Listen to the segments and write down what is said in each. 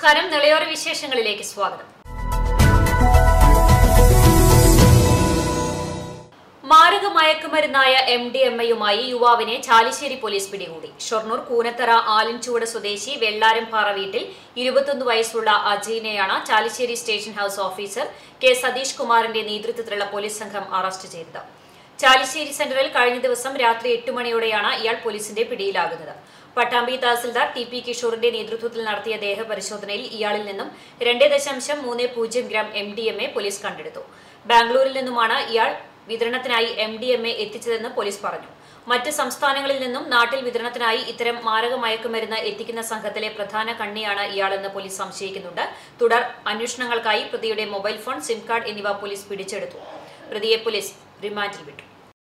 നമസ്കാരം നിളയോര വിശേഷങ്ങളിലേക്ക് സ്വാഗതം മാരക മയക്കുമരുന്നായ എം ഡി എം എയുമായി യുവാവിനെ ചാലിശ്ശേരി പോലീസ് പിടികൂടി ഷൊർണൂർ കൂനത്തറ ആലിൻചുവട് സ്വദേശി വെള്ളാരംപാറ വീട്ടിൽ ഇരുപത്തൊന്ന് വയസ്സുള്ള അജീനെയാണ് Chalissery station house officer K Satheesh കുമാറിന്റെ നേതൃത്വത്തിലുള്ള പോലീസ് സംഘം അറസ്റ്റ് ചെയ്തത് ചാലിശ്ശേരി സെന്ററിൽ കഴിഞ്ഞ ദിവസം രാത്രി എട്ട് മണിയോടെയാണ് ഇയാൾ പോലീസിന്റെ പിടിയിലാകുന്നത് പട്ടാമ്പി തഹസിൽദാർ ടി പി കിഷോറിന്റെ നേതൃത്വത്തിൽ നടത്തിയ ദേഹപരിശോധനയിൽ ഇയാളിൽ നിന്നും രണ്ട് ദശാംശം മൂന്ന് പൂജ്യം gram M D M A police കണ്ടെടുത്തു ബാംഗ്ലൂരിൽ നിന്നുമാണ് ഇയാൾ വിതരണത്തിനായി എം ഡി എം എ എത്തിച്ചതെന്ന് പോലീസ് പറഞ്ഞു മറ്റ് സംസ്ഥാനങ്ങളിൽ നിന്നും നാട്ടിൽ വിതരണത്തിനായി ഇത്തരം മാരക മയക്കുമരുന്ന് എത്തിക്കുന്ന സംഘത്തിലെ പ്രധാന കണ്ണിയാണ് ഇയാളെന്ന് പോലീസ് സംശയിക്കുന്നുണ്ട് തുടർ അന്വേഷണങ്ങൾക്കായി പ്രതിയുടെ മൊബൈൽ ഫോൺ സിം കാർഡ് എന്നിവ പോലീസ് പിടിച്ചെടുത്തു പ്രതിയെ പോലീസ് റിമാൻഡിൽ വിട്ടു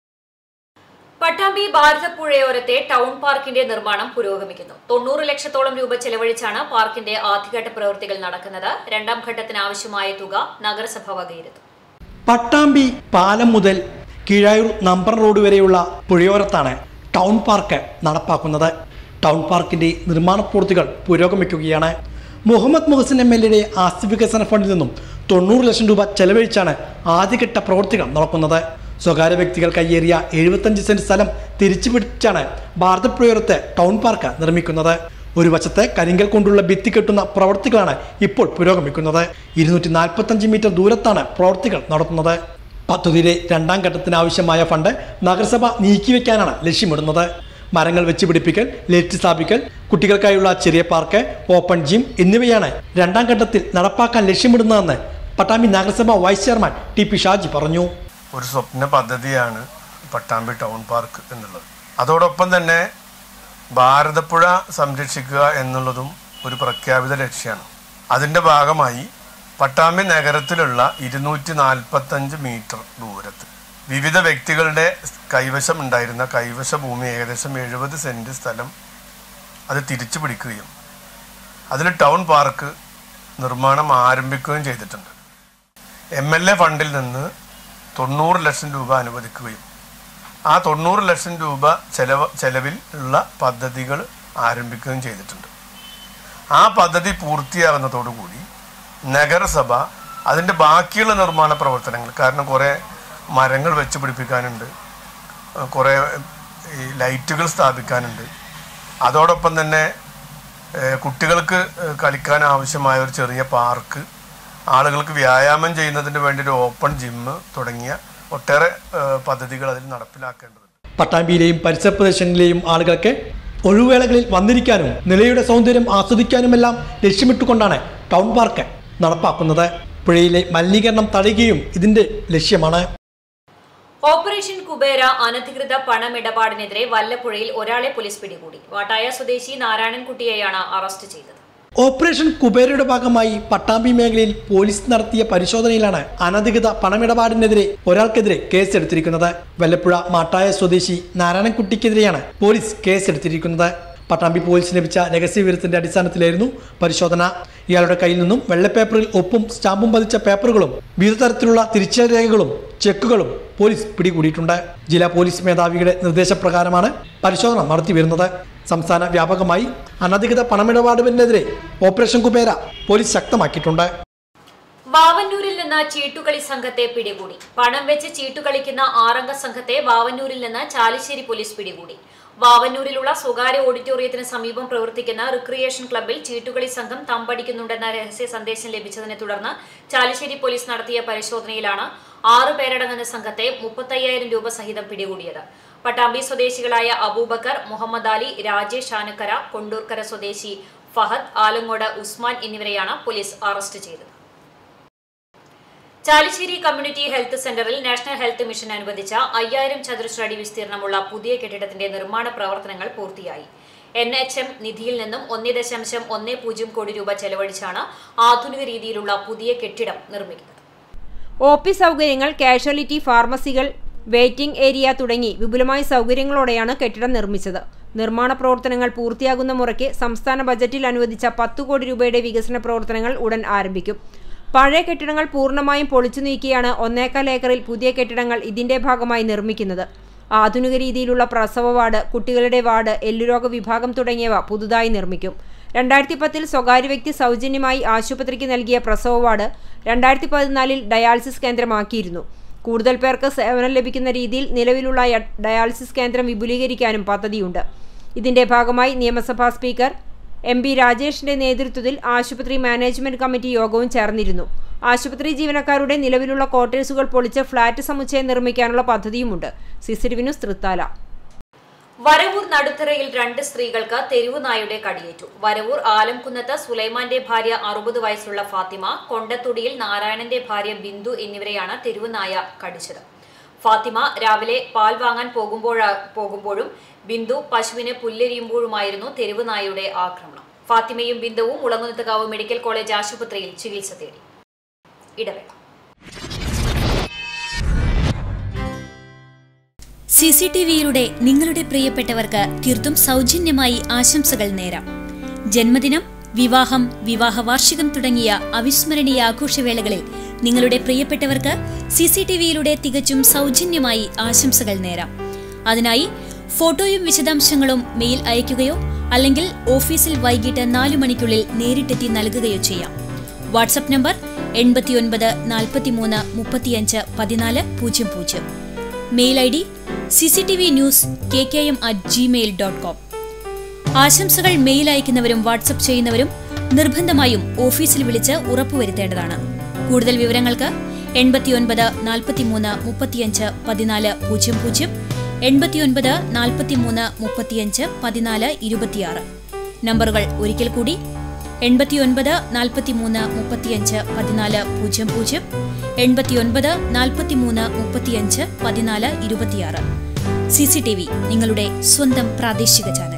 പട്ടാമ്പി ഭാരതപ്പുഴയോരത്തെ ടൗൺ പാർക്കിന്റെ നിർമ്മാണം പുരോഗമിക്കുന്നു തൊണ്ണൂറ് ലക്ഷത്തോളം രൂപ ചെലവഴിച്ചാണ് പാർക്കിന്റെ ആദ്യഘട്ട പ്രവൃത്തികൾ നടക്കുന്നത് രണ്ടാം ഘട്ടത്തിന് ആവശ്യമായ തുക നഗരസഭ വകയിരുത്തും പട്ടാമ്പി പാലം മുതൽ കീഴായൂർ നമ്പർ റോഡ് വരെയുള്ള പുഴയോരത്താണ് ടൗൺ പാർക്ക് നടപ്പാക്കുന്നത് ടൗൺ പാർക്കിന്റെ നിർമ്മാണ പ്രവൃത്തികൾ പുരോഗമിക്കുകയാണ് മുഹമ്മദ് മുഹസിൻ എം എൽ എയുടെ ആസ്തി വികസന ഫണ്ടിൽ നിന്നും തൊണ്ണൂറ് ലക്ഷം രൂപ ചെലവഴിച്ചാണ് ആദ്യഘട്ട പ്രവൃത്തികൾ നടക്കുന്നത് സ്വകാര്യ വ്യക്തികൾ കയ്യേറിയ എഴുപത്തഞ്ച് സെന്റ് സ്ഥലം തിരിച്ചു പിടിച്ചാണ് ഭാരതപ്പുഴയോരത്ത് ടൗൺ പാർക്ക് നിർമ്മിക്കുന്നത് ഒരു വശത്ത് കരിങ്കൽ കൊണ്ടുള്ള ഭിത്തി കെട്ടുന്ന പ്രവൃത്തികളാണ് ഇപ്പോൾ പുരോഗമിക്കുന്നത് ഇരുന്നൂറ്റി നാൽപ്പത്തഞ്ച് മീറ്റർ ദൂരത്താണ് പ്രവൃത്തികൾ നടത്തുന്നത് പദ്ധതിയിലെ രണ്ടാം ഘട്ടത്തിന് ആവശ്യമായ ഫണ്ട് നഗരസഭ നീക്കിവെക്കാനാണ് ലക്ഷ്യമിടുന്നത് മരങ്ങൾ വെച്ച് പിടിപ്പിക്കൽ ലൈറ്റ് സ്ഥാപിക്കൽ കുട്ടികൾക്കായുള്ള ചെറിയ പാർക്ക് ഓപ്പൺ ജിം എന്നിവയാണ് രണ്ടാം ഘട്ടത്തിൽ നടപ്പാക്കാൻ ലക്ഷ്യമിടുന്നതെന്ന് പട്ടാമ്പി നഗരസഭ vice chairman T P Shaji പറഞ്ഞു ഒരു സ്വപ്ന പദ്ധതിയാണ് പട്ടാമ്പി ടൗൺ പാർക്ക് എന്നുള്ളത് അതോടൊപ്പം തന്നെ ഭാരതപ്പുഴ സംരക്ഷിക്കുക എന്നുള്ളതും ഒരു പ്രഖ്യാപിത ലക്ഷ്യമാണ് അതിൻ്റെ ഭാഗമായി പട്ടാമ്പി നഗരത്തിലുള്ള ഇരുന്നൂറ്റി നാൽപ്പത്തഞ്ച് മീറ്റർ ദൂരത്ത് വിവിധ വ്യക്തികളുടെ കൈവശം ഉണ്ടായിരുന്ന കൈവശ ഭൂമി ഏകദേശം എഴുപത് സെൻറ്റ് സ്ഥലം അത് തിരിച്ചു പിടിക്കുകയും അതിൽ ടൗൺ പാർക്ക് നിർമ്മാണം ആരംഭിക്കുകയും ചെയ്തിട്ടുണ്ട് എം എൽ എ ഫണ്ടിൽ നിന്ന് തൊണ്ണൂറ് ലക്ഷം രൂപ അനുവദിക്കുകയും ആ തൊണ്ണൂറ് ലക്ഷം രൂപ ചെലവ് ചെലവിൽ ഉള്ള പദ്ധതികൾ ആരംഭിക്കുകയും ചെയ്തിട്ടുണ്ട് ആ പദ്ധതി പൂർത്തിയാകുന്നതോടുകൂടി നഗരസഭ അതിൻ്റെ ബാക്കിയുള്ള നിർമ്മാണ പ്രവർത്തനങ്ങൾ കാരണം കുറേ മരങ്ങൾ വെച്ച് പിടിപ്പിക്കാനുണ്ട് കുറേ ഈ ലൈറ്റുകൾ സ്ഥാപിക്കാനുണ്ട് അതോടൊപ്പം തന്നെ ഏഹ്, കുട്ടികൾക്ക് ഏഹ്, കളിക്കാൻ ആവശ്യമായ ഒരു ചെറിയ പാർക്ക് ആളുകൾക്ക് വ്യായാമം ചെയ്യുന്നതിന് വേണ്ടി ഒരു ഓപ്പൺ ജിമ്മ് തുടങ്ങിയ ഒട്ടേറെ ഏഹ്, പദ്ധതികൾ അതിൽ നടപ്പിലാക്കേണ്ടതുണ്ട് പട്ടാമ്പിയിലെയും പരിസര പ്രദേശങ്ങളിലെയും ആളുകൾക്ക് ഒഴിവുവേളകളിൽ വന്നിരിക്കാനും നിലയുടെ സൗന്ദര്യം ആസ്വദിക്കാനുമെല്ലാം ലക്ഷ്യമിട്ടുകൊണ്ടാണ് ടൗൺ പാർക്ക് നടപ്പാക്കുന്നത് പുഴയിലെ മലിനീകരണം തടയുകയും ഇതിന്റെ ലക്ഷ്യമാണ് ഓപ്പറേഷൻ കുബേര അനധികൃത പണമിടപാടിനെതിരെ വല്ലപ്പുഴയിൽ ഒരാളെ പോലീസ് പിടികൂടി വാട്ടായ സ്വദേശി നാരായണൻകുട്ടിയെയാണ് അറസ്റ്റ് ചെയ്തത് ഓപ്പറേഷൻ കുബേരയുടെ ഭാഗമായി പട്ടാമ്പി മേഖലയിൽ പോലീസ് നടത്തിയ പരിശോധനയിലാണ് അനധികൃത പണമിടപാടിനെതിരെ ഒരാൾക്കെതിരെ കേസെടുത്തിരിക്കുന്നത് വല്ലപ്പുഴ മാട്ടായ സ്വദേശി നാരായണൻകുട്ടിക്കെതിരെയാണ് പോലീസ് കേസെടുത്തിരിക്കുന്നത് പട്ടാമ്പി പോലീസ് ലഭിച്ച രഹസ്യവിവരത്തിന്റെ അടിസ്ഥാനത്തിലായിരുന്നു പരിശോധന ഇയാളുടെ കയ്യിൽ നിന്നും വെള്ളപ്പേപ്പറിൽ ഒപ്പും സ്റ്റാമ്പും പതിച്ച പേപ്പറുകളും വിവിധ തരത്തിലുള്ള തിരിച്ചറിയൽ രേഖകളും ചെക്കുകളും പോലീസ് പിടികൂടിയിട്ടുണ്ട് ജില്ലാ പോലീസ് മേധാവിയുടെ നിർദ്ദേശപ്രകാരമാണ് പരിശോധന നടത്തി വരുന്നത് സംസ്ഥാന വ്യാപകമായി അനധികൃത പണമിടപാടുവിനെതിരെ ഓപ്പറേഷൻ കുബേര പോലീസ് ശക്തമാക്കിയിട്ടുണ്ട് വാവന്നൂരിൽ നിന്ന് ചീട്ടുകളി സംഘത്തെ പിടികൂടി പണം വെച്ച് ചീട്ടുകളിക്കുന്ന ആറംഗ സംഘത്തെ വാവന്നൂരിൽ നിന്ന് ചാലിശ്ശേരി പോലീസ് പിടികൂടി വാവന്നൂരിലുള്ള സ്വകാര്യ ഓഡിറ്റോറിയത്തിന് സമീപം പ്രവർത്തിക്കുന്ന റിക്രിയേഷൻ ക്ലബ്ബിൽ ചീട്ടുകളി സംഘം തമ്പടിക്കുന്നുണ്ടെന്ന രഹസ്യ സന്ദേശം ലഭിച്ചതിനെ തുടർന്ന് ചാലിശ്ശേരി പോലീസ് നടത്തിയ പരിശോധനയിലാണ് ആറ് പേരടങ്ങുന്ന സംഘത്തെ മുപ്പത്തയ്യായിരം രൂപ സഹിതം പിടികൂടിയത് പട്ടാമ്പി സ്വദേശികളായ അബൂബക്കർ മുഹമ്മദ് അലി രാജേഷ് ആനക്കര കൊണ്ടൂർക്കര സ്വദേശി ഫഹദ് ആലങ്ങോട് ഉസ്മാൻ എന്നിവരെയാണ് പോലീസ് അറസ്റ്റ് ചെയ്തത് ചാലിശ്ശേരി കമ്മ്യൂണിറ്റി ഹെൽത്ത് സെന്ററിൽ നാഷണൽ ഹെൽത്ത് മിഷൻ അനുവദിച്ച അയ്യായിരം ചതുരശ്ര അടി വിസ്തീർണമുള്ള പുതിയ കെട്ടിടത്തിന്റെ നിർമ്മാണ പ്രവർത്തനങ്ങൾ പൂർത്തിയായി എൻ എച്ച് എം നിധിയിൽ നിന്നും ഒന്നേ ദശാംശം ഒന്നേ പൂജ്യം കോടി രൂപ ചെലവഴിച്ചാണ് ആധുനിക രീതിയിലുള്ള പുതിയ കെട്ടിടം നിർമ്മിക്കുന്നത് ഒ പി സൗകര്യങ്ങൾ കാഷ്വാലിറ്റി ഫാർമസികൾ വെയിറ്റിംഗ് ഏരിയ തുടങ്ങി വിപുലമായ സൗകര്യങ്ങളോടെയാണ് കെട്ടിടം നിർമ്മിച്ചത് നിർമ്മാണ പ്രവർത്തനങ്ങൾ പൂർത്തിയാകുന്ന മുറയ്ക്ക് സംസ്ഥാന ബജറ്റിൽ അനുവദിച്ച പത്ത് കോടി രൂപയുടെ വികസന പ്രവർത്തനങ്ങൾ ഉടൻ ആരംഭിക്കും പഴയ കെട്ടിടങ്ങൾ പൂർണ്ണമായും പൊളിച്ചു നീക്കിയാണ് ഒന്നേക്കാൽ ഏക്കറിൽ പുതിയ കെട്ടിടങ്ങൾ ഇതിന്റെ ഭാഗമായി നിർമ്മിക്കുന്നത് ആധുനിക രീതിയിലുള്ള പ്രസവ വാർഡ് കുട്ടികളുടെ വാർഡ് എല്ലുരോഗ വിഭാഗം തുടങ്ങിയവ പുതുതായി നിർമ്മിക്കും രണ്ടായിരത്തി പത്തിൽ സ്വകാര്യ വ്യക്തി സൗജന്യമായി ആശുപത്രിക്ക് നൽകിയ പ്രസവ വാർഡ് രണ്ടായിരത്തി പതിനാലിൽ ഡയാലിസിസ് കേന്ദ്രമാക്കിയിരുന്നു കൂടുതൽ പേർക്ക് സേവനം ലഭിക്കുന്ന രീതിയിൽ നിലവിലുള്ള യ- ഡയാലിസിസ് കേന്ദ്രം വിപുലീകരിക്കാനും പദ്ധതിയുണ്ട് ഇതിന്റെ ഭാഗമായി നിയമസഭാ സ്പീക്കർ എം പി രാജേഷിന്റെ നേതൃത്വത്തിൽ ആശുപത്രി മാനേജ്മെന്റ് കമ്മിറ്റി യോഗവും ചേർന്നിരുന്നു ആശുപത്രി ജീവനക്കാരുടെ നിലവിലുള്ള ക്വാർട്ടേഴ്സുകൾ പൊളിച്ച് ഫ്ളാറ്റ് സമുച്ചയം നിർമ്മിക്കാനുള്ള പദ്ധതിയുമുണ്ട് സിസിടിവി ന്യൂസ് തൃത്താല വരവൂർ നടുത്തറയിൽ രണ്ട് സ്ത്രീകൾക്ക് തെരുവു നായുടെ കടിയേറ്റു വരവൂർ ആലംകുന്നത്ത് സുലൈമാന്റെ ഭാര്യ അറുപത് വയസ്സുള്ള ഫാത്തിമ കൊണ്ടത്തൊടിയിൽ നാരായണന്റെ ഭാര്യ ബിന്ദു എന്നിവരെയാണ് തെരുവു നായ കടിച്ചത് ഫാത്തിമ രാവിലെ പാൽ വാങ്ങാൻ പോകുമ്പോഴ പോകുമ്പോഴും ബിന്ദു പശുവിന് പുല്ലെരിയുമ്പോഴുമായിരുന്നു തെരുവു നായയുടെ ആക്രമണം ഫാത്തിമയും ബിന്ദുവും മുളങ്ങുന്നത്തുകാവ് മെഡിക്കൽ കോളേജ് ആശുപത്രിയിൽ ചികിത്സ തേടി ഇടവേള സി സി ടി വിയിലൂടെ നിങ്ങളുടെ പ്രിയപ്പെട്ടവർക്ക് തീർത്തും സൗജന്യമായി ആശംസകൾ നേരാം ജന്മദിനം വിവാഹം വിവാഹ വാർഷികം തുടങ്ങിയ അവിസ്മരണീയ ആഘോഷവേളകളിൽ നിങ്ങളുടെ പ്രിയപ്പെട്ടവർക്ക് സി സി ടി വിയിലൂടെ തികച്ചും സൗജന്യമായി ആശംസകൾ നേരാം അതിനായി ഫോട്ടോയും വിശദാംശങ്ങളും മെയിൽ അയയ്ക്കുകയോ അല്ലെങ്കിൽ ഓഫീസിൽ വൈകിട്ട് നാലു മണിക്കുള്ളിൽ നേരിട്ടെത്തി നൽകുകയോ ചെയ്യാം വാട്സപ്പ് നമ്പർ എൺപത്തിയൊൻപത് നാൽപ്പത്തിമൂന്ന് മുപ്പത്തിയഞ്ച് പതിനാല് പൂജ്യം പൂജ്യം mail I D C C T V news K K M at Gmail dot com ആശംസകൾ മെയിൽ അയക്കുന്നവരും വാട്സപ്പ് ചെയ്യുന്നവരും നിർബന്ധമായും ഓഫീസിൽ വിളിച്ച് ഉറപ്പുവരുത്തേണ്ടതാണ് കൂടുതൽ വിവരങ്ങൾക്ക് എൺപത്തിയൊൻപത് നാൽപ്പത്തിമൂന്ന് മുപ്പത്തിയഞ്ച് പതിനാല് പൂജ്യം പൂജ്യം എൺപത്തിയൊൻപത് നാൽപ്പത്തിമൂന്ന് മുപ്പത്തിയഞ്ച് പതിനാല് ഇരുപത്തിയാറ് നമ്പറുകൾ ഒരിക്കൽ കൂടി എൺപത്തിയൊൻപത് നാൽപ്പത്തിമൂന്ന് മുപ്പത്തിയഞ്ച് പതിനാല് പൂജ്യം പൂജ്യം എൺപത്തിയൊൻപത് നാൽപ്പത്തിമൂന്ന് മുപ്പത്തിയഞ്ച് പതിനാല് ഇരുപത്തിയാറ് സി സി ടി വി നിങ്ങളുടെ സ്വന്തം പ്രാദേശിക ചാനൽ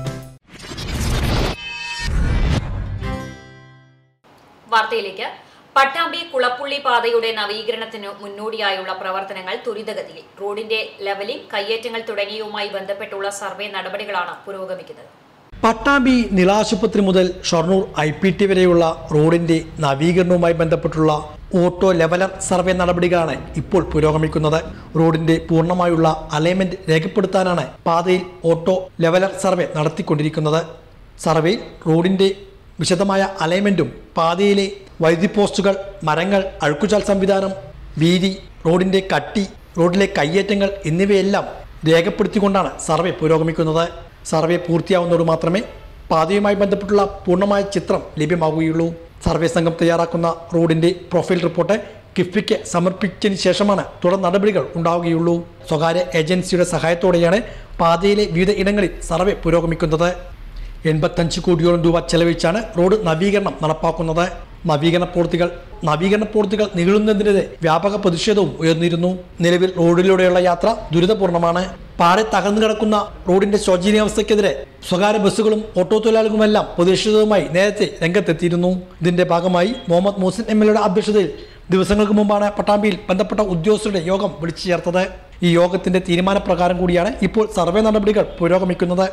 വാർത്തയിലേക്ക് പട്ടാമ്പി കുളപ്പുള്ളി പാതയുടെ നവീകരണത്തിനു മുന്നോടിയായുള്ള പ്രവർത്തനങ്ങൾ ത്വരിതഗതിയിൽ റോഡിന്റെ ലെവലിംഗ് കയ്യേറ്റങ്ങൾ തുടങ്ങിയവുമായി ബന്ധപ്പെട്ടുള്ള സർവേ നടപടികളാണ് പുരോഗമിക്കുന്നത് പട്ടാമ്പി നിലാശുപത്രി മുതൽ ഷൊർണൂർ ഐ പി ടി വരെയുള്ള റോഡിന്റെ നവീകരണവുമായി ബന്ധപ്പെട്ടുള്ള ഓട്ടോ ലെവലർ സർവേ നടപടികളാണ് ഇപ്പോൾ പുരോഗമിക്കുന്നത് റോഡിന്റെ പൂർണ്ണമായുള്ള അലൈൻമെന്റ് രേഖപ്പെടുത്താനാണ് പാതയിൽ ഓട്ടോ ലെവലർ സർവേ നടത്തിക്കൊണ്ടിരിക്കുന്നത് സർവേയിൽ റോഡിന്റെ വിശദമായ അലൈൻമെന്റും പാതയിലെ വൈദ്യുതി പോസ്റ്റുകൾ മരങ്ങൾ അഴുക്കുചാൽ സംവിധാനം വീതി റോഡിന്റെ കട്ടി റോഡിലെ കയ്യേറ്റങ്ങൾ എന്നിവയെല്ലാം രേഖപ്പെടുത്തിക്കൊണ്ടാണ് സർവേ പുരോഗമിക്കുന്നത് സർവേ പൂർത്തിയാവുന്നതോട് മാത്രമേ പാതയുമായി ബന്ധപ്പെട്ടുള്ള പൂർണ്ണമായ ചിത്രം ലഭ്യമാവുകയുള്ളൂ സർവേ സംഘം തയ്യാറാക്കുന്ന റോഡിന്റെ പ്രൊഫൈൽ റിപ്പോർട്ട് കിഫ്ബിക്ക് സമർപ്പിച്ചതിന് ശേഷമാണ് തുടർ നടപടികൾ ഉണ്ടാവുകയുള്ളൂ സ്വകാര്യ ഏജൻസിയുടെ സഹായത്തോടെയാണ് പാതയിലെ വിവിധ ഇടങ്ങളിൽ സർവേ പുരോഗമിക്കുന്നത് എൺപത്തഞ്ച് കോടിയോളം രൂപ ചെലവഴിച്ചാണ് റോഡ് നവീകരണം നടപ്പാക്കുന്നത് നവീകരണ പ്രവൃത്തികൾ നവീകരണ പ്രവൃത്തികൾ നീളുന്നതിനെതിരെ വ്യാപക പ്രതിഷേധവും ഉയർന്നിരുന്നു നിലവിൽ റോഡിലൂടെയുള്ള യാത്ര ദുരിതപൂർണ്ണമാണ് പാടെ തകർന്നു കിടക്കുന്ന റോഡിന്റെ ശോചനീയാവസ്ഥയ്ക്കെതിരെ സ്വകാര്യ ബസ്സുകളും ഓട്ടോ തൊഴിലാളികളുമെല്ലാം പ്രതിഷേധവുമായി നേരത്തെ രംഗത്തെത്തിയിരുന്നു ഇതിന്റെ ഭാഗമായി മുഹമ്മദ് മൂസിൻ എം എൽ എയുടെ അധ്യക്ഷതയിൽ ദിവസങ്ങൾക്ക് മുമ്പാണ് പട്ടാമ്പിയിൽ ബന്ധപ്പെട്ട ഉദ്യോഗസ്ഥരുടെ യോഗം വിളിച്ചു ചേർത്തത് ഈ യോഗത്തിന്റെ തീരുമാനപ്രകാരം കൂടിയാണ് ഇപ്പോൾ സർവേ നടപടികൾ പുരോഗമിക്കുന്നത്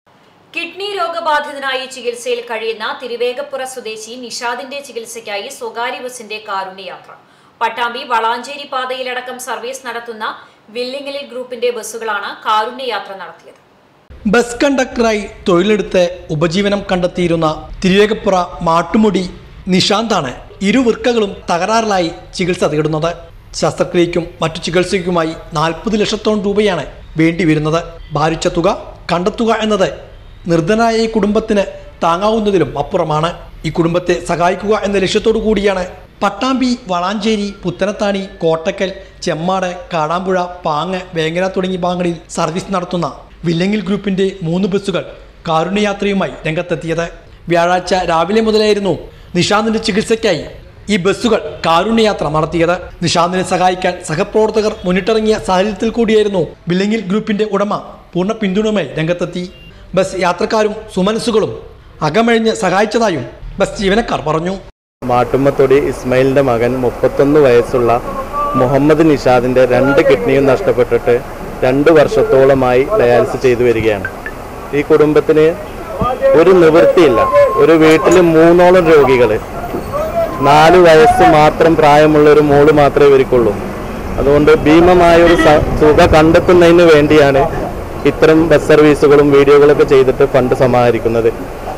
കിഡ്നി രോഗബാധിതനായി ചികിത്സയിൽ കഴിയുന്ന തിരുവേഗപ്പുറ സ്വദേശി നിഷാദിന്റെ ചികിത്സയ്ക്കായി സ്വകാര്യ ബസിന്റെ കാരുണ്യയാത്ര പട്ടാമ്പി വളാഞ്ചേരി പാതയിലടക്കം സർവീസ് നടത്തുന്ന വില്ലിങ്ങലിൽ ഗ്രൂപ്പിന്റെ ബസ്സുകളാണ് കാരുണ്യയാത്ര നടത്തിയത് ബസ് കണ്ടക്ടറായി തൊഴിലെടുത്ത് ഉപജീവനം കണ്ടെത്തിയിരുന്ന തിരുവേഗപ്പുറ മാട്ടുമുടി നിഷാന്താണ് ഇരുവൃക്കകളും തകരാറിലായി ചികിത്സ തേടുന്നത് ശസ്ത്രക്രിയയ്ക്കും മറ്റു ചികിത്സയ്ക്കുമായി നാൽപ്പത് ലക്ഷത്തോളം രൂപയാണ് വേണ്ടിവരുന്നത് ഭാരിച്ച തുക കണ്ടെത്തുക എന്നത് നിർധനായ ഈ കുടുംബത്തിന് താങ്ങാവുന്നതിലും അപ്പുറമാണ് ഈ കുടുംബത്തെ സഹായിക്കുക എന്ന ലക്ഷ്യത്തോടു കൂടിയാണ് പട്ടാമ്പി വളാഞ്ചേരി പുത്തനത്താണി കോട്ടക്കൽ ചെമ്മാട് കാടാമ്പുഴ പാങ്ങ് വേങ്ങര തുടങ്ങിയ ഭാഗങ്ങളിൽ സർവീസ് നടത്തുന്ന വില്ലങ്ങിൽ ഗ്രൂപ്പിന്റെ മൂന്ന് ബസ്സുകൾ കാരുണ്യയാത്രയുമായി രംഗത്തെത്തിയത് വ്യാഴാഴ്ച രാവിലെ മുതലായിരുന്നു നിഷാന്തിന്റെ ചികിത്സയ്ക്കായി ഈ ബസ്സുകൾ കാരുണ്യയാത്ര നടത്തിയത് നിഷാന്തിനെ സഹായിക്കാൻ സഹപ്രവർത്തകർ മുന്നിട്ടിറങ്ങിയ സാഹചര്യത്തിൽ കൂടിയായിരുന്നു വില്ലങ്ങിൽ ഗ്രൂപ്പിന്റെ ഉടമ പൂർണ്ണ പിന്തുണയുമായി രംഗത്തെത്തി ബസ് യാത്രക്കാരും സുമനസ്സുകളും അകമഴിഞ്ഞ് സഹായിച്ചതായും ബസ് ജീവനക്കാർ പറഞ്ഞു മാട്ടുമ്മത്തൊടി ഇസ്മായിലിന്റെ മകൻ മുപ്പത്തൊന്ന് വയസ്സുള്ള മുഹമ്മദ് നിഷാദിന്റെ രണ്ട് കിഡ്നിയും നഷ്ടപ്പെട്ടിട്ട് രണ്ട് വർഷത്തോളമായി ഡയാലിസിസ് ചെയ്തു വരികയാണ് ഈ കുടുംബത്തിന് ഒരു നിവൃത്തിയില്ല ഒരു വീട്ടിൽ മൂന്നോളം രോഗികൾ നാല് വയസ്സ് മാത്രം പ്രായമുള്ള ഒരു മോള് മാത്രമേ ഇവർക്കുള്ളൂ അതുകൊണ്ട് ഭീമമായ ഒരു സ- തുക കണ്ടെത്തുന്നതിന് വേണ്ടിയാണ് ഇത്തരം ബസ് സർവീസുകളും വീഡിയോകളൊക്കെ ചെയ്തിട്ട് ഫണ്ട് സമാഹരിക്കുന്നത്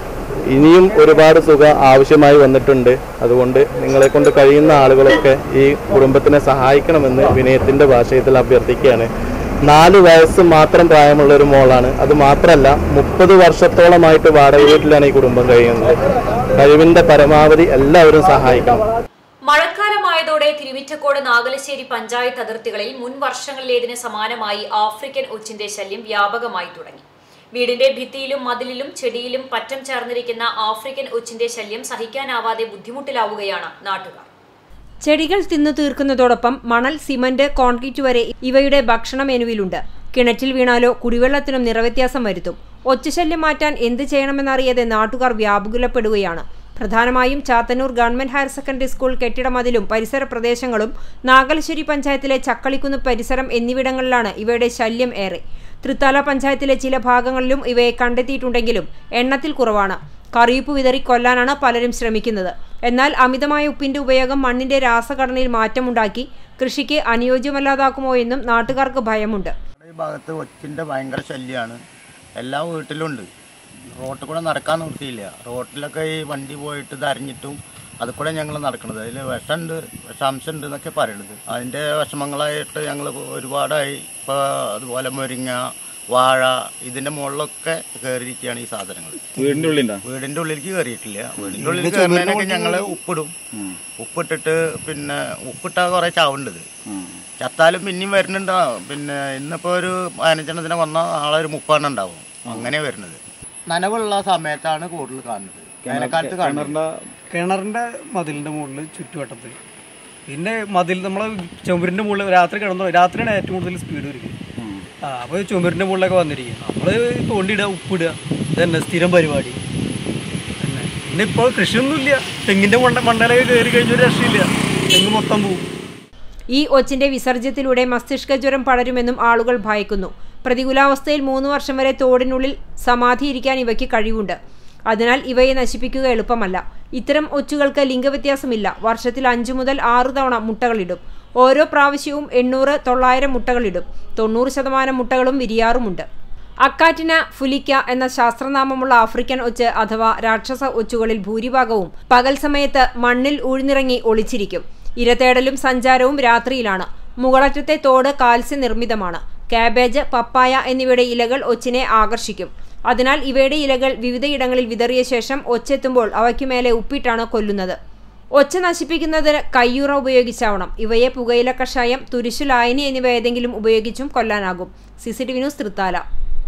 ഇനിയും ഒരുപാട് തുക ആവശ്യമായി വന്നിട്ടുണ്ട് അതുകൊണ്ട് നിങ്ങളെ കൊണ്ട് കഴിയുന്ന ആളുകളൊക്കെ ഈ കുടുംബത്തിനെ സഹായിക്കണമെന്ന് വിനയത്തിന്റെ ഭാഷയത്തിൽ അഭ്യർത്ഥിക്കുകയാണ് നാല് വയസ്സ് മാത്രം പ്രായമുള്ള ഒരു മോളാണ് അത് മാത്രമല്ല മുപ്പത് വർഷത്തോളമായിട്ട് വാടക വീട്ടിലാണ് ഈ കുടുംബം കഴിയുന്നത് കഴിവിന്റെ പരമാവധി എല്ലാവരും സഹായിക്കണം മഴക്കാലമായതോടെ തിരുമിറ്റക്കോട് നാഗലശ്ശേരി പഞ്ചായത്ത് അതിർത്തികളിൽ മുൻ വർഷങ്ങളിലേതിന് സമാനമായി ആഫ്രിക്കൻ ഒച്ചിന്റെ ശല്യം വ്യാപകമായി തുടങ്ങി വീടിന്റെ ഭിത്തിയിലും മതിലിലും ചെടിയിലും പറ്റം ചേർന്നിരിക്കുന്ന ആഫ്രിക്കൻ ഒച്ചിന്റെ ശല്യം സഹിക്കാനാവാതെ ബുദ്ധിമുട്ടിലാവുകയാണ് നാട്ടുകാർ ചെടികൾ തിന്നു തീർക്കുന്നതോടൊപ്പം മണൽ സിമന്റ് കോൺക്രീറ്റ് വരെ ഇവയുടെ ഭക്ഷണ മെനുവിലുണ്ട് കിണറ്റിൽ വീണാലോ കുടിവെള്ളത്തിനും നിറവ്യത്യാസം വരുത്തും ഒച്ചശല്യം മാറ്റാൻ എന്ത് ചെയ്യണമെന്നറിയാതെ നാട്ടുകാർ വ്യാകുലപ്പെടുകയാണ് പ്രധാനമായും Chathannur government higher secondary school കെട്ടിടമതിലും പരിസര പ്രദേശങ്ങളും നാഗലശ്ശേരി പഞ്ചായത്തിലെ ചക്കളിക്കുന്ന് പരിസരം എന്നിവിടങ്ങളിലാണ് ഇവയുടെ ശല്യം ഏറെ തൃത്താല പഞ്ചായത്തിലെ ചില ഭാഗങ്ങളിലും ഇവയെ കണ്ടെത്തിയിട്ടുണ്ടെങ്കിലും എണ്ണത്തിൽ കുറവാണ് കറിയുപ്പ് വിതറി കൊല്ലാനാണ് പലരും ശ്രമിക്കുന്നത് എന്നാൽ അമിതമായ ഉപ്പിന്റെ ഉപയോഗം മണ്ണിന്റെ രാസഘടനയിൽ മാറ്റമുണ്ടാക്കി കൃഷിക്ക് അനുയോജ്യമല്ലാതാക്കുമോ എന്നും നാട്ടുകാർക്ക് ഭയമുണ്ട് ഈ ഭാഗത്ത് ഒച്ചിൻ്റെ ഭയങ്കര ശല്യമാണ് എല്ലാ വീട്ടിലും ഉണ്ട് റോട്ടിൽ കൂടെ നടക്കാൻ നിർത്തിയില്ല റോട്ടിലൊക്കെ ഈ വണ്ടി പോയിട്ട് ഇത് അരിഞ്ഞിട്ടും അത് കൂടെ ഞങ്ങൾ നടക്കുന്നത് അതിൽ വിഷമുണ്ട് വിഷാംശമുണ്ട് എന്നൊക്കെ പറയണത് അതിൻ്റെ വിഷമങ്ങളായിട്ട് ഞങ്ങൾ ഒരുപാടായി ഇപ്പോൾ അതുപോലെ മുരിങ്ങ വാഴ ഇതിൻ്റെ മുകളിലൊക്കെ കയറിയിരിക്കുകയാണ് ഈ സാധനങ്ങൾ വീടിന്റെ ഉള്ളിണ്ടാ വീടിൻ്റെ ഉള്ളിലേക്ക് കയറിയിട്ടില്ല വീടിൻ്റെ ഉള്ളിൽ കയറുന്നതിനൊക്കെ ഞങ്ങൾ ഉപ്പിടും ഉപ്പിട്ടിട്ട് പിന്നെ ഉപ്പിട്ടാൽ കുറേ ചാവുണ്ടത് ചത്താലും പിന്നെയും വരുന്നുണ്ട് പിന്നെ ഇന്നിപ്പോൾ ഒരു പതിനഞ്ചെണ്ണത്തിന് വന്ന ആളെ ഒരു മുപ്പെണ്ണം ഉണ്ടാവും അങ്ങനെ വരുന്നത് നനവുള്ള സമയത്താണ് കൂടുതൽ കാണുന്നത് വേനൽക്കാലത്ത് കാണുന്നത് കിണറിന്റെ മതിലിന്റെ മുകളിൽ ചുറ്റുവട്ടത്തിൽ പിന്നെ മതിൽ നമ്മളെ ചുമരിന്റെ മുകളിൽ രാത്രി കിടന്നു രാത്രിയാണ് ഏറ്റവും കൂടുതൽ സ്പീഡ് വരിക ആ അപ്പോൾ ചുമരിന്റെ മുകളിലൊക്കെ വന്നിരിക്കും നമ്മൾ തോണ്ടിയിടുക ഉപ്പിടുക ഇതന്നെ സ്ഥിരം പരിപാടി തന്നെ പിന്നെ ഇപ്പോൾ കൃഷിയൊന്നുമില്ല തെങ്ങിന്റെ മണ്ട മണ്ടയിലൊക്കെ കയറി കഴിഞ്ഞ ഒരു രക്ഷയില്ല തെങ്ങ് മൊത്തം പോകും ഈ ഒച്ചിന്റെ വിസർജ്യത്തിലൂടെ മസ്തിഷ്ക ജ്വരം പടരുമെന്നും ആളുകൾ ഭയക്കുന്നു പ്രതികൂലാവസ്ഥയിൽ മൂന്ന് വർഷം വരെ തോടിനുള്ളിൽ സമാധിയിരിക്കാൻ ഇവയ്ക്ക് കഴിവുണ്ട് അതിനാൽ ഇവയെ നശിപ്പിക്കുക എളുപ്പമല്ല ഇത്തരം ഒച്ചുകൾക്ക് ലിംഗവ്യത്യാസമില്ല വർഷത്തിൽ അഞ്ചു മുതൽ ആറ് തവണ മുട്ടകളിടും ഓരോ പ്രാവശ്യവും എണ്ണൂറ് തൊള്ളായിരം മുട്ടകളിടും തൊണ്ണൂറ് ശതമാനം മുട്ടകളും വിരിയാറുമുണ്ട് അക്കാറ്റിന ഫുലിക്ക എന്ന ശാസ്ത്രനാമമുള്ള ആഫ്രിക്കൻ ഒച്ച് അഥവാ രാക്ഷസ ഒച്ചുകളിൽ ഭൂരിഭാഗവും പകൽ സമയത്ത് മണ്ണിൽ ഊഴ്ന്നിറങ്ങി ഒളിച്ചിരിക്കും ഇരതേടലും സഞ്ചാരവും രാത്രിയിലാണ് മുകളറ്റത്തെ തോട് കാൽസ്യ നിർമ്മിതമാണ് കാബേജ് പപ്പായ എന്നിവയുടെ ഇലകൾ ഒച്ചിനെ ആകർഷിക്കും അതിനാൽ ഇവയുടെ ഇലകൾ വിവിധയിടങ്ങളിൽ വിതറിയ ശേഷം ഒച്ചെത്തുമ്പോൾ അവയ്ക്കു മേലെ ഉപ്പിട്ടാണ് കൊല്ലുന്നത് ഒച്ച നശിപ്പിക്കുന്നതിന് കയ്യുറ ഉപയോഗിച്ചാവണം ഇവയെ പുകയില കഷായം തുരിശു ലായനി എന്നിവ ഏതെങ്കിലും ഉപയോഗിച്ചും കൊല്ലാനാകും സിസിടിവി ന്യൂസ് തൃത്താല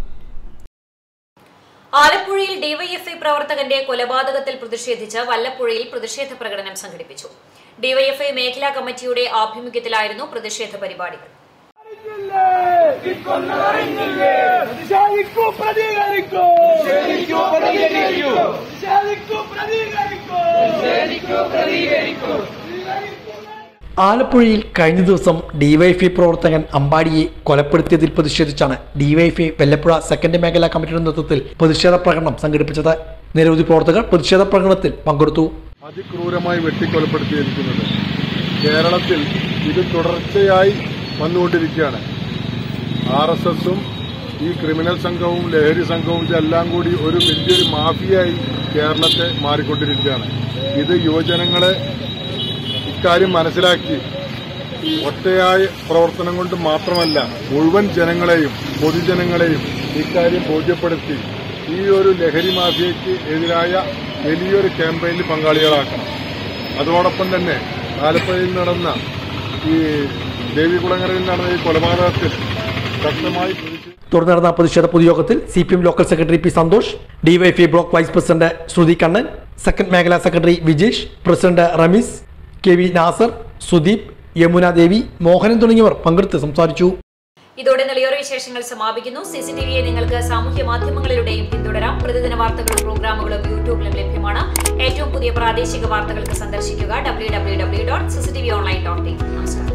ആലപ്പുഴയിൽ ഡിവൈഎഫ്ഐ പ്രവർത്തകന്റെ കൊലപാതകത്തിൽ പ്രതിഷേധിച്ച് വല്ലപ്പുഴയിൽ പ്രതിഷേധ പ്രകടനം സംഘടിപ്പിച്ചു ഡിവൈഎഫ്ഐ മേഖലാ കമ്മിറ്റിയുടെ ആഭിമുഖ്യത്തിലായിരുന്നു പ്രതിഷേധ പരിപാടികൾ ആലപ്പുഴയിൽ കഴിഞ്ഞ ദിവസം ഡിവൈഎഫ്ഐ പ്രവർത്തകൻ അമ്പാടിയെ കൊലപ്പെടുത്തിയതിൽ പ്രതിഷേധിച്ചാണ് ഡിവൈഎഫ്ഐ വെല്ലപ്പുഴ സെക്കൻഡ് മേഖലാ കമ്മിറ്റിയുടെ നേതൃത്വത്തിൽ പ്രതിഷേധ പ്രകടനം സംഘടിപ്പിച്ചത് നിരവധി പ്രവർത്തകർ പ്രതിഷേധ പ്രകടനത്തിൽ പങ്കെടുത്തു അതിക്രൂരമായി വെട്ടിക്കൊലപ്പെടുത്തിയിരിക്കുന്നത് കേരളത്തിൽ ഇത് തുടർച്ചയായി വന്നുകൊണ്ടിരിക്കുകയാണ് ആർ എസ് എസും ഈ ക്രിമിനൽ സംഘവും ലഹരി സംഘവും ഇതെല്ലാം കൂടി ഒരു വലിയൊരു മാഫിയായി കേരളത്തെ മാറിക്കൊണ്ടിരിക്കുകയാണ് ഇത് യുവജനങ്ങളെ ഇക്കാര്യം മനസ്സിലാക്കി ഒറ്റയായ പ്രവർത്തനം കൊണ്ട് മാത്രമല്ല മുഴുവൻ ജനങ്ങളെയും പൊതുജനങ്ങളെയും ഇക്കാര്യം ബോധ്യപ്പെടുത്തി ഈ ഒരു ലഹരി മാഫിയയ്ക്ക് എതിരായ വലിയൊരു ക്യാമ്പയിനിൽ പങ്കാളികളാക്കണം അതോടൊപ്പം തന്നെ ആലപ്പുഴയിൽ നടന്ന ഈ ദേവികുളങ്ങരയിൽ നടന്ന ഈ കൊലപാതകത്തിൽ ശക്തമായി പ്രതിഷേധിച്ചു തുടർന്ന് നടന്ന പ്രതിഷേധ പൊതുയോഗത്തിൽ C P M local secretary P Santhosh DYFI block vice president Sruthi Kannan second മേഖലാ secretary Vijesh president Rameez K V Nasar Sudeep Yamuna Devi Mohanan തുടങ്ങിയവർ പങ്കെടുത്ത് സംസാരിച്ചു ഇതോടെ നെളിയോറ വിശേഷങ്ങൾ സമാപിക്കുന്നു സിസിടിവിയെ നിങ്ങൾക്ക് സാമൂഹ്യ മാധ്യമങ്ങളിലൂടെയും പിന്തുടരാം പ്രതിദിന വാർത്തകളും പ്രോഗ്രാമുകളും യൂട്യൂബിലും ലഭ്യമാണ് ഏറ്റവും പുതിയ പ്രാദേശിക വാർത്തകൾക്ക് സന്ദർശിക്കുക W W W dot CCTV online dot in നമസ്കാരം